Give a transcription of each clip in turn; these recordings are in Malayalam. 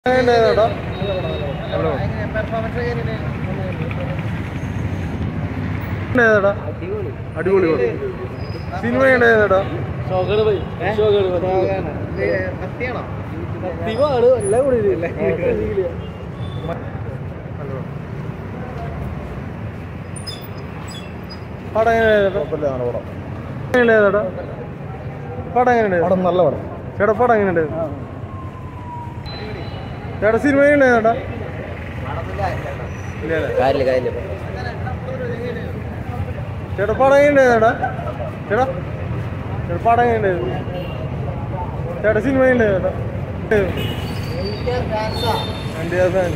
ഏതാ ഏതാടാ അടിപൊളി പടം. സിനിമ ഏതാടാ പടം എങ്ങനെയാ ഏതാടാ പടം എങ്ങനെയുണ്ട് പടം നല്ല പടം ചേട്ടാ പടം എങ്ങനെയുണ്ട് ചേട്ടാ സിനിമ എങ്ങനെയാ ഇല്ല ഇല്ല ചേട്ടാ പടം എങ്ങനെയാ ചേട്ടാ ചേട്ടാ പടം എങ്ങനെയുണ്ട് ചേട്ടാ സിനിമ എങ്ങനെയാ ചേട്ടാ എൻ്റെ ഫാൻ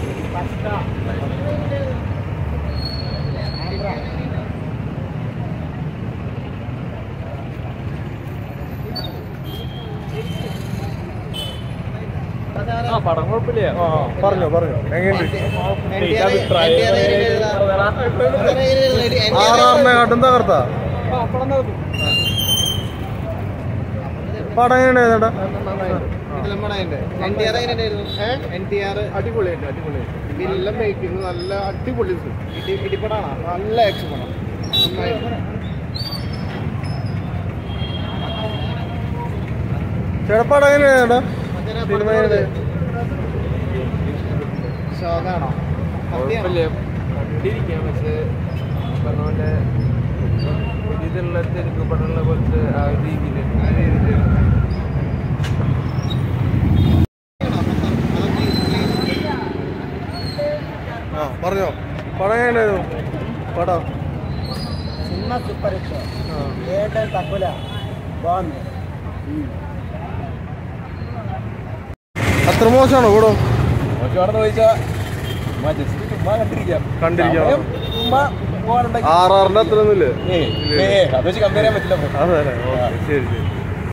പടം കുഴപ്പമില്ല ആ പറഞ്ഞോ പറഞ്ഞോ എങ്ങനെയുണ്ട് ആറാറിനെ കാട്ടും തകർത്ത പടം എങ്ങനെയാ ചേട്ടാ അടിപൊളിയായിട്ട് അടിപൊളിയായിട്ട് എല്ലാം മേക്കിംഗ് നല്ല അടിപൊളി ഇടിപെടാണ് നല്ല ആക്ഷൻ പടം നന്നായിട്ട് ചേട്ടാ പടം എങ്ങനെയാ ചേട്ടാ സിനിമ എങ്ങനെയാ ശോകാണോ കുഴപ്പമില്ല കണ്ടിരിക്കാം പക്ഷേ പറഞ്ഞ പോലെ ഇതിലുള്ള തെലുങ്ക് പടമുള്ള പോലത്തെ ആ ഒരു രീതിയിൽ ఆ, പറഞ്ഞോ పడం ఏం లేదు పడం సినిమా సూపర్ హిట్ ఆ, థియేటర్ తక్కువ బాగుంది അത്ര മോശമാണോ കൂടോ മോശമാണെന്ന് ചോദിച്ചാൽ ജസ്റ്റ് ചുമ്മാ കണ്ടിരിക്കാം കണ്ടിരിക്കാം സമയം ചുമ്മാ പോകാനുണ്ടെങ്കിൽ ആറാറിന്റെ അത്ര ഒന്നുമില്ലേ ഏ അത് വെച്ച് കമ്പയർ ചെയ്യാൻ പറ്റില്ല അതെ അതെ ഓക്കെ ശരി ശരി